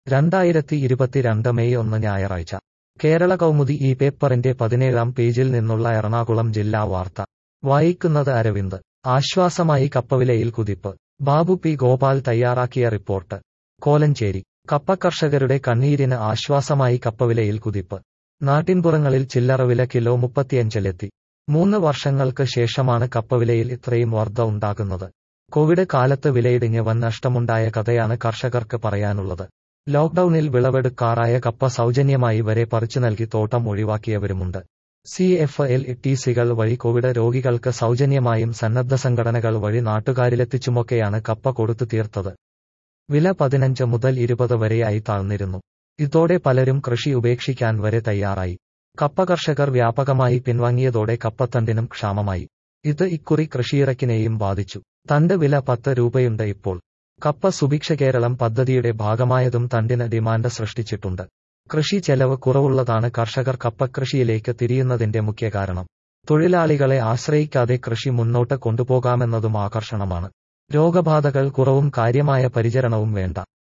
രണ്ടായിരത്തി ഇരുപത്തിരണ്ട് മെയ് ഒന്ന് ഞായറാഴ്ച കേരള കൗമുദി ഈ പേപ്പറിന്റെ പതിനേഴാം പേജിൽ നിന്നുള്ള എറണാകുളം ജില്ലാ വാർത്ത വായിക്കുന്നത് അരവിന്ദ് ആശ്വാസമായി കപ്പവിലയിൽ കുതിപ്പ് ബാബു പി ഗോപാൽ തയ്യാറാക്കിയ റിപ്പോർട്ട് കോലഞ്ചേരി കപ്പ കർഷകരുടെ കണ്ണീരിന് ആശ്വാസമായി കപ്പവിലയിൽ കുതിപ്പ് നാട്ടിൻപുറങ്ങളിൽ ചില്ലറവില കിലോ മുപ്പത്തിയഞ്ചിലെത്തി മൂന്ന് വർഷങ്ങൾക്ക് ശേഷമാണ് കപ്പവിലയിൽ ഇത്രയും വർധ ഉണ്ടാകുന്നത് കോവിഡ് കാലത്ത് വിലയിടിഞ്ഞ് വൻ നഷ്ടമുണ്ടായ കഥയാണ് കർഷകർക്ക് പറയാനുള്ളത് ലോക്ഡൌണിൽ വിളവെടുക്കാറായ കപ്പ സൗജന്യമായി വരെ പറിച്ചു നൽകി തോട്ടം ഒഴിവാക്കിയവരുമുണ്ട് സി എഫ് എൽ ടി സികൾ വഴി കോവിഡ് രോഗികൾക്ക് സൗജന്യമായും സന്നദ്ധ സംഘടനകൾ വഴി നാട്ടുകാരിലെത്തിച്ചുമൊക്കെയാണ് കപ്പ കൊടുത്തു തീർത്തത് വില പതിനഞ്ച് മുതൽ ഇരുപത് വരെയായി താഴ്ന്നിരുന്നു ഇതോടെ പലരും കൃഷി ഉപേക്ഷിക്കാൻ വരെ തയ്യാറായി കപ്പ കർഷകർ വ്യാപകമായി പിൻവാങ്ങിയതോടെ കപ്പത്തണ്ടിനും ക്ഷാമമായി ഇത് ഇക്കുറി കൃഷിയിറക്കിനെയും ബാധിച്ചു തണ്ട് വില പത്ത് രൂപയുണ്ട് ഇപ്പോൾ കപ്പ സുഭിക്ഷ കേരളം പദ്ധതിയുടെ ഭാഗമായതും തണ്ടിന് ഡിമാൻഡ് സൃഷ്ടിച്ചിട്ടുണ്ട് കൃഷി ചെലവ് കുറവുള്ളതാണ് കർഷകർ കപ്പകൃഷിയിലേക്ക് തിരിയുന്നതിന്റെ മുഖ്യ കാരണം തൊഴിലാളികളെ ആശ്രയിക്കാതെ കൃഷി മുന്നോട്ട് കൊണ്ടുപോകാമെന്നതും ആകർഷണമാണ് രോഗബാധകൾ കുറവും കാര്യമായ പരിചരണവും വേണ്ട